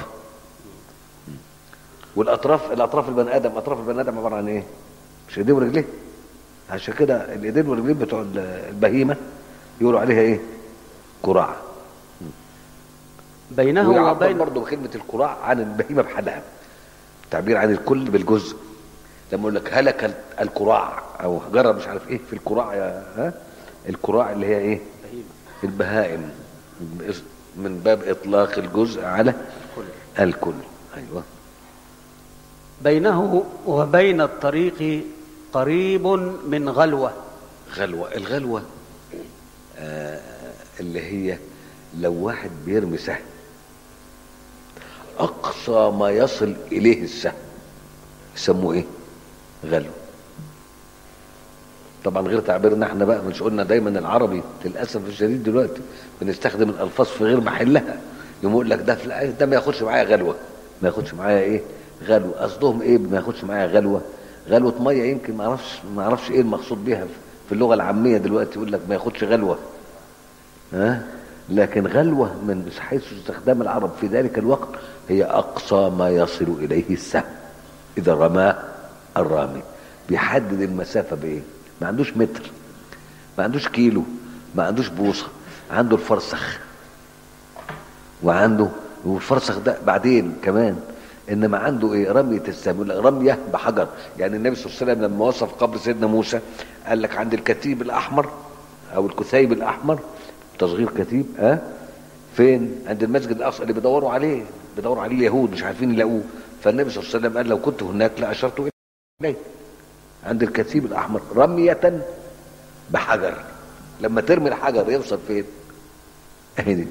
والاطراف الاطراف البني ادم اطراف البني ادم عباره عن ايه مش ايديه ورجليه عشان كده الايدين والرجلين بتوع البهيمه يقولوا عليها ايه كراع بينه ويعبر وبين برضه بكلمه الكراع عن البهيمه بحالها تعبير عن الكل بالجزء لما يقول لك هلك الكراع او جرب مش عارف ايه في الكراع يا ها الكراع اللي هي ايه البهائم من باب اطلاق الجزء على الكل ايوه بينه وبين الطريق قريب من غلوة غلوة الغلوة آه اللي هي لو واحد بيرمي سهم أقصى ما يصل إليه السهم يسموه إيه؟ غلو طبعا غير تعبيرنا احنا بقى مش قلنا دايما العربي للاسف الشديد دلوقتي بنستخدم الالفاظ في غير محلها يقوم يقول لك ده في الآية ده ما ياخدش معايا غلوه ما ياخدش معايا ايه غلوه قصدهم ايه ما ياخدش معايا غلوه غلوه ميه يمكن ما اعرفش ما اعرفش ايه المقصود بيها في اللغه العاميه دلوقتي يقول لك ما ياخدش غلوه ها لكن غلوه من حيث استخدام العرب في ذلك الوقت هي اقصى ما يصل اليه السهم اذا رماه الرامي بيحدد المسافه بايه ما عندوش متر ما عندوش كيلو ما عندوش بوصه عنده الفرسخ وعنده والفرسخ ده بعدين كمان انما عنده ايه رميه السهم يقول لك رميه بحجر يعني النبي صلى الله عليه وسلم لما وصف قبر سيدنا موسى قال لك عند الكتيب الاحمر او الكثيب الاحمر تصغير كتيب ها أه؟ فين عند المسجد الاقصى اللي بيدوروا عليه بيدوروا عليه اليهود مش عارفين يلاقوه فالنبي صلى الله عليه وسلم قال لو كنت هناك لاشرت اليه عند الكثيب الاحمر رميه بحجر لما ترمي الحجر يوصل فين اهي دي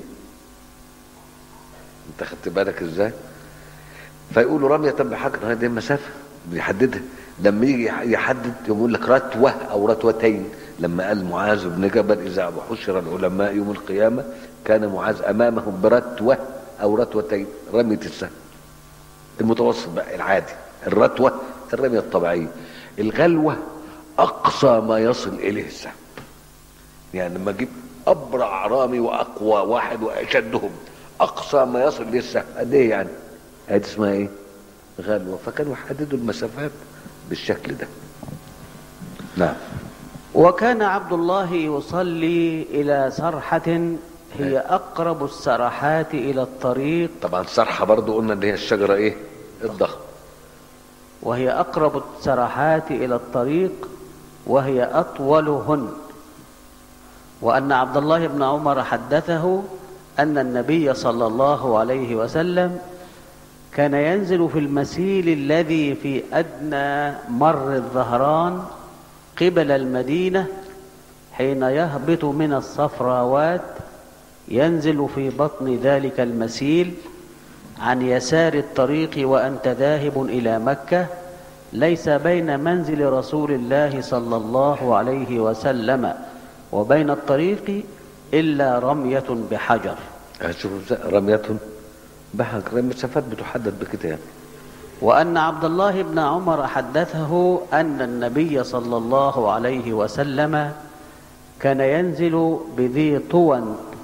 انت خدت بالك ازاي فيقولوا رمية بحجر هذه المسافة بيحددها لما يجي يحدد يقول لك رتوة أو رتوتين لما قال معاذ بن جبل إذا حشر العلماء يوم القيامة كان معاذ أمامهم برتوة أو رتوتين رمية السهم المتوسط بقى العادي الرتوة الرمية الطبيعية الغلوة أقصى ما يصل إليه السهم يعني لما أجيب أبرع رامي وأقوى واحد وأشدهم أقصى ما يصل إليه السهم قد إيه يعني؟ هذه اسمها ايه غلوة فكانوا يحددوا المسافات بالشكل ده نعم وكان عبد الله يصلي إلى سرحة هي أقرب السرحات إلى الطريق طبعا سرحة برضو قلنا ان هي الشجرة ايه الضخم وهي أقرب السرحات إلى الطريق وهي أطولهن وأن عبد الله بن عمر حدثه أن النبي صلى الله عليه وسلم كان ينزل في المسيل الذي في أدنى مر الظهران قبل المدينة حين يهبط من الصفراوات ينزل في بطن ذلك المسيل عن يسار الطريق وأنت ذاهب إلى مكة ليس بين منزل رسول الله صلى الله عليه وسلم وبين الطريق إلا رمية بحجر هتشوف رمية بحجر المسافات بتحدد بكتاب وأن عبد الله بن عمر حدثه أن النبي صلى الله عليه وسلم كان ينزل بذي طوى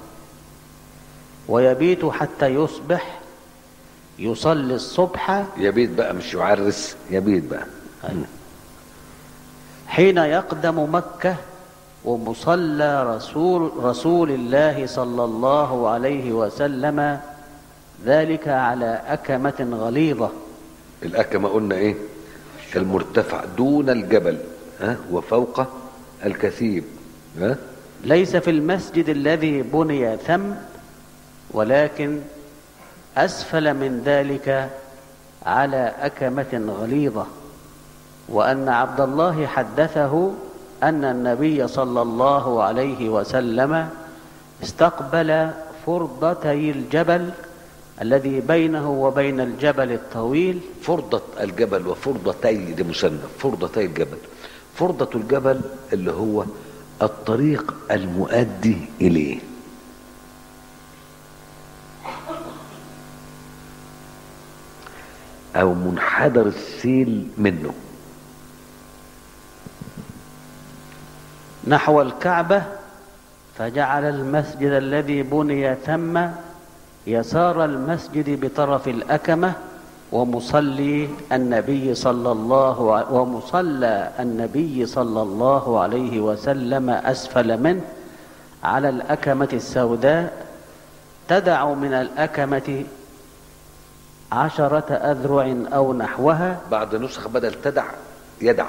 ويبيت حتى يصبح يصلي الصبح يبيت بقى مش يعرس يبيت بقى حين يقدم مكة ومصلى رسول رسول الله صلى الله عليه وسلم ذلك على أكمة غليظة الأكمة قلنا إيه المرتفع دون الجبل ها وفوق الكثيب ها ليس في المسجد الذي بني ثم ولكن أسفل من ذلك على أكمة غليظة وأن عبد الله حدثه أن النبي صلى الله عليه وسلم استقبل فرضتي الجبل الذي بينه وبين الجبل الطويل فرضة الجبل وفرضتي دي مثنى فرضتي الجبل فرضة الجبل اللي هو الطريق المؤدي إليه أو منحدر السيل منه نحو الكعبة فجعل المسجد الذي بني ثم يسار المسجد بطرف الأكمة ومصلي النبي صلى الله ع- ومصلى النبي صلى الله عليه وسلم أسفل منه على الأكمة السوداء تدع من الأكمة عشرة أذرع أو نحوها بعد نسخ بدل تدع يدع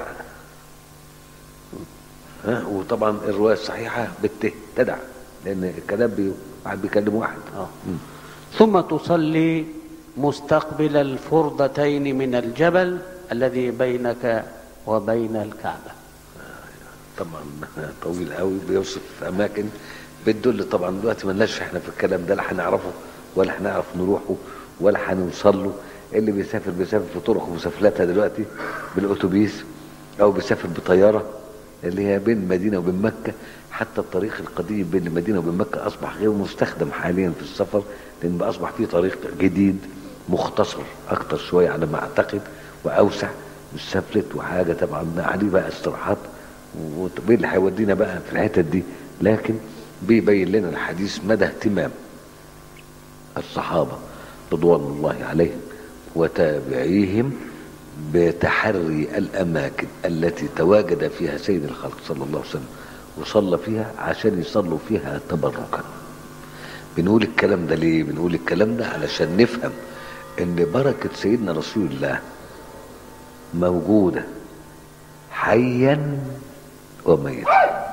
ها وطبعا الرواية الصحيحة بالته تدع لأن الكلام بي... واحد بيكلم واحد آه. ثم تصلي مستقبل الفرضتين من الجبل الذي بينك وبين الكعبة طبعا طويل قوي بيوصف اماكن بتدل طبعا دلوقتي مالناش احنا في الكلام ده لا هنعرفه ولا هنعرف نروحه ولا هنوصل له اللي بيسافر بيسافر في طرق ومسافلاتها دلوقتي بالاتوبيس او بيسافر بطياره اللي هي بين المدينه وبين مكه حتى الطريق القديم بين المدينه وبين مكه اصبح غير مستخدم حاليا في السفر لان بقى اصبح فيه طريق جديد مختصر اكتر شويه على ما اعتقد واوسع والسفلت وحاجه طبعا عليه بقى استراحات ومين اللي هيودينا بقى في الحتت دي لكن بيبين لنا الحديث مدى اهتمام الصحابة رضوان الله عليهم وتابعيهم بتحري الأماكن التي تواجد فيها سيد الخلق صلى الله عليه وسلم وصلى فيها عشان يصلوا فيها تبركا بنقول الكلام ده ليه بنقول الكلام ده علشان نفهم ان بركة سيدنا رسول الله موجودة حيا وميتا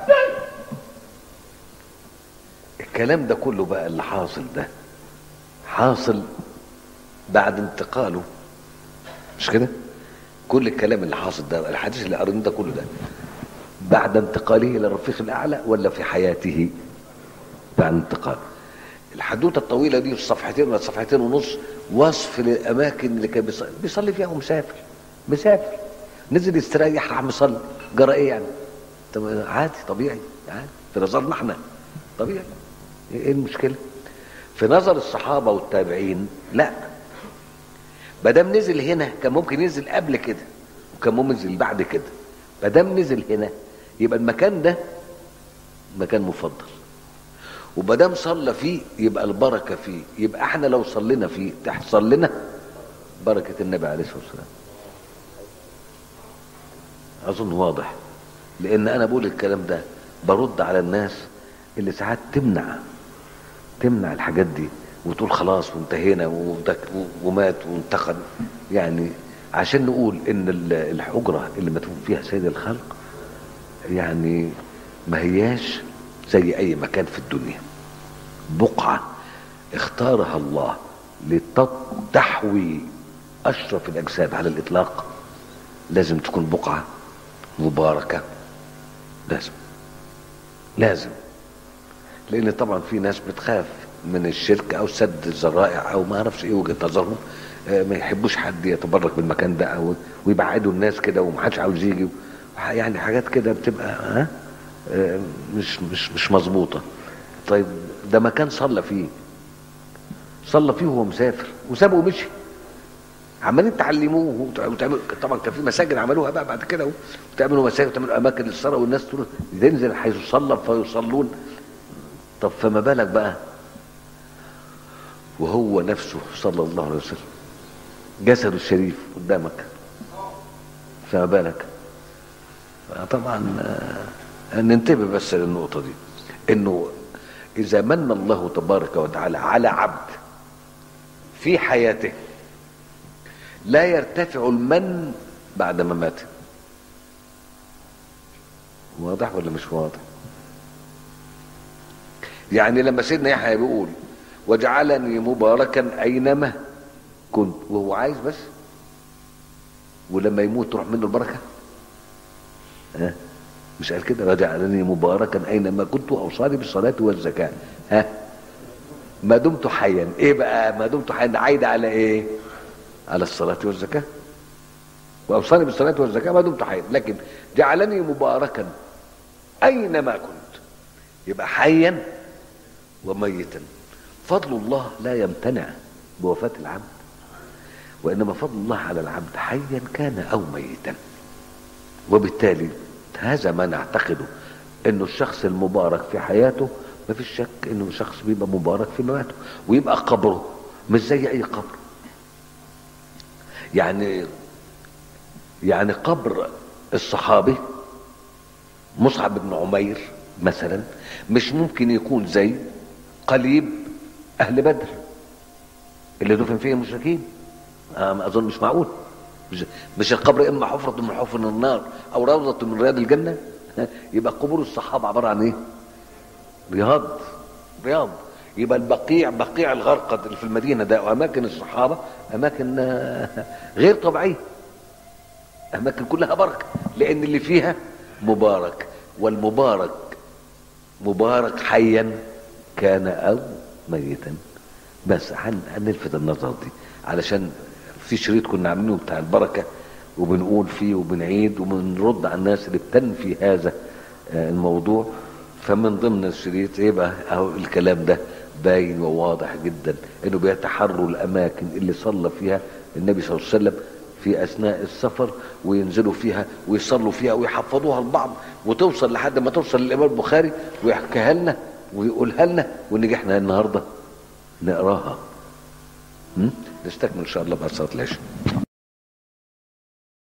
الكلام ده كله بقى اللي حاصل ده حاصل بعد انتقاله مش كده كل الكلام اللي حاصل ده الحديث اللي قريناه ده كله ده بعد انتقاله الى الرفيق الاعلى ولا في حياته بعد انتقاله الحدوته الطويله دي في صفحتين ولا صفحتين ونص وصف للاماكن اللي كان بيصلي, بيصلي فيها ومسافر مسافر نزل يستريح راح مصلي جرى ايه يعني طب عادي طبيعي عادي في نظرنا احنا طبيعي ايه المشكله في نظر الصحابه والتابعين لا ما دام نزل هنا كان ممكن ينزل قبل كده وكان ممكن ينزل بعد كده ما دام نزل هنا يبقى المكان ده مكان مفضل وما دام صلى فيه يبقى البركه فيه يبقى احنا لو صلينا فيه تحصل لنا بركه النبي عليه الصلاه والسلام اظن واضح لان انا بقول الكلام ده برد على الناس اللي ساعات تمنع تمنع الحاجات دي وتقول خلاص وانتهينا ومت- ومات وانتقل يعني عشان نقول ان ال- الحجره اللي مدفون فيها سيد الخلق يعني ما هياش زي اي مكان في الدنيا بقعه اختارها الله لتحوي اشرف الاجساد على الاطلاق لازم تكون بقعه مباركه لازم لازم لان طبعا في ناس بتخاف من الشرك او سد الذرائع او ما اعرفش ايه وجهه نظرهم آه، ما يحبوش حد يتبرك بالمكان ده او ويبعدوا الناس كده ومحدش عاوز يجي يعني حاجات كده بتبقى ها آه، مش مش مش مظبوطه طيب ده مكان صلى فيه صلى فيه وهو مسافر وسابه ومشي عمالين تعلموه وتع- وتعملوا طبعا كان في مساجد عملوها بقى بعد كده وتعملوا مساجد وتعملوا اماكن للصلاه والناس تروح تنزل حيث صلى فيصلون طب فما بالك بقى وهو نفسه صلى الله عليه وسلم جسده الشريف قدامك فما بالك طبعا آه، ننتبه بس للنقطه دي انه اذا من الله تبارك وتعالى على عبد في حياته لا يرتفع المن بعد مماته واضح ولا مش واضح يعني لما سيدنا يحيى بيقول وجعلني مباركا اينما كنت وهو عايز بس ولما يموت تروح منه البركه ها مش قال كده وجعلني مباركا اينما كنت واوصاني بالصلاه والزكاه ها ما دمت حيا ايه بقى ما دمت حيا عايده على ايه على الصلاه والزكاه واوصاني بالصلاه والزكاه ما دمت حيا لكن جعلني مباركا اينما كنت يبقى حيا وميتا فضل الله لا يمتنع بوفاه العبد وانما فضل الله على العبد حيا كان او ميتا وبالتالي هذا ما نعتقده انه الشخص المبارك في حياته ما فيش شك انه شخص بيبقى مبارك في مماته ويبقى قبره مش زي اي قبر يعني يعني قبر الصحابي مصعب بن عمير مثلا مش ممكن يكون زي قليب اهل بدر اللي دفن فيه المشركين آه اظن مش معقول مش, مش القبر اما حفرة من حفر النار او روضة من رياض الجنة يبقى قبور الصحابة عبارة عن ايه رياض رياض يبقى البقيع بقيع الغرقد اللي في المدينة ده واماكن الصحابة اماكن غير طبيعية اماكن كلها بركة لان اللي فيها مبارك والمبارك مبارك حيا كان او ميتا بس هنلفت النظر دي علشان في شريط كنا عاملينه بتاع البركة وبنقول فيه وبنعيد وبنرد على الناس اللي بتنفي هذا الموضوع فمن ضمن الشريط يبقى اهو الكلام ده باين وواضح جدا انه بيتحروا الاماكن اللي صلى فيها النبي صلى الله عليه وسلم في اثناء السفر وينزلوا فيها ويصلوا فيها ويحفظوها لبعض وتوصل لحد ما توصل للامام البخاري ويحكيها لنا ويقولها لنا ونيجي احنا النهارده نقراها نستكمل ان شاء الله بعد صلاه العشاء